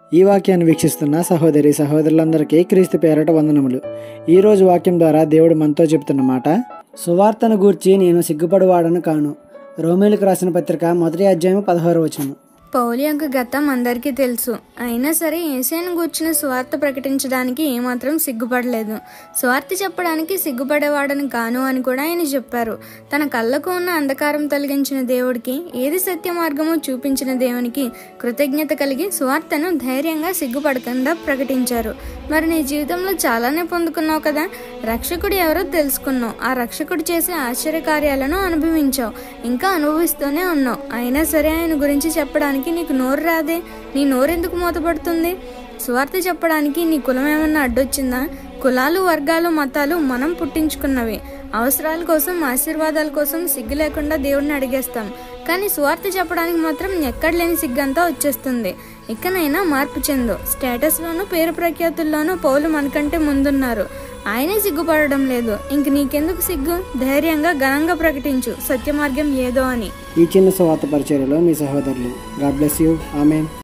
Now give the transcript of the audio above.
ఈ వాక్యాన్ని వీక్షిస్తున్న సహోదరి సహోదరులందరికీ క్రీస్తు పేరట వందనములు ఈరోజు వాక్యం ద్వారా దేవుడు మనతో చెబుతున్న మాట సువార్తను గూర్చి నేను సిగ్గుపడువాడను కాను రోమిలకు రాసిన పత్రిక మొదటి అధ్యాయం పదహారు వచనం పౌలు యొక్క గతం అందరికీ తెలుసు అయినా సరే ఏసైను గూర్చిన సువార్త ప్రకటించడానికి ఏమాత్రం సిగ్గుపడలేదు సువార్త చెప్పడానికి సిగ్గుపడేవాడని కాను అని కూడా ఆయన చెప్పారు తన కళ్ళకు ఉన్న అంధకారం తొలగించిన దేవుడికి ఏది సత్య మార్గమో చూపించిన దేవునికి కృతజ్ఞత కలిగి సువార్తను ధైర్యంగా సిగ్గుపడకుండా ప్రకటించారు మరి నీ జీవితంలో చాలానే పొందుకున్నావు కదా రక్షకుడు ఎవరో తెలుసుకున్నావు ఆ రక్షకుడు చేసే ఆశ్చర్య కార్యాలను అనుభవించావు ఇంకా అనుభవిస్తూనే ఉన్నావు అయినా సరే ఆయన గురించి చెప్పడానికి నీకు నోరు రాదే నీ నోరెందుకు మూతపడుతుంది సువార్త చెప్పడానికి నీ కులం ఏమన్నా అడ్డొచ్చిందా కులాలు వర్గాలు మతాలు మనం పుట్టించుకున్నవి అవసరాల కోసం ఆశీర్వాదాల కోసం సిగ్గు లేకుండా దేవుడిని అడిగేస్తాం కానీ సువార్త చెప్పడానికి మాత్రం ఎక్కడ లేని సిగ్గంతా వచ్చేస్తుంది ఇకనైనా మార్పు చెందు స్టేటస్లోనూ పేరు ప్రఖ్యాతుల్లోనూ పౌలు మనకంటే ముందున్నారు ఆయనే సిగ్గుపడడం లేదు ఇంక నీకెందుకు సిగ్గు ధైర్యంగా ఘనంగా ప్రకటించు సత్య మార్గం ఏదో అని ఈ చిన్న సువార్త పరిచర్యలో మీ సహోదరులు గాడ్ బ్లెస్ యూ ఆమెన్